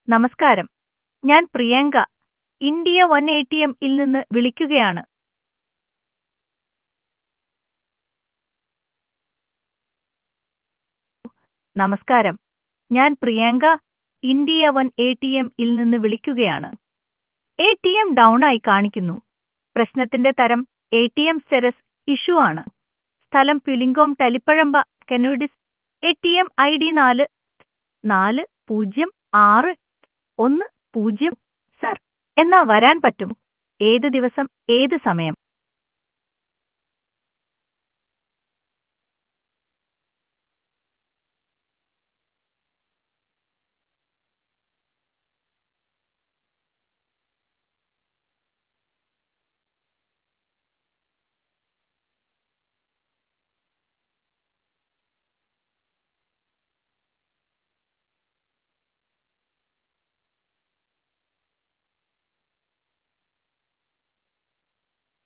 നമസ്കാരം ഞാൻ Priyanka India one A T എമ്മിൽ നിന്ന് വിളിക്കുകയാണ് നമസ്കാരം ഞാൻ Priyanka India one A T എമ്മിൽ നിന്ന് വിളിക്കുകയാണ് എ ടി എം ഡൗൺ ആയി കാണിക്കുന്നു പ്രശ്നത്തിന്റെ തരം A T M serious issue ആണ് സ്ഥലം പുലിങ്കോം തലിപ്പഴമ്പ കനോഡിസ് A T M I D നാല് നാല് പൂജ്യം ആറ് ഒന്ന് പൂജ്യം സർ എന്നാ വരാൻ പറ്റും ഏത് ദിവസം ഏത് സമയം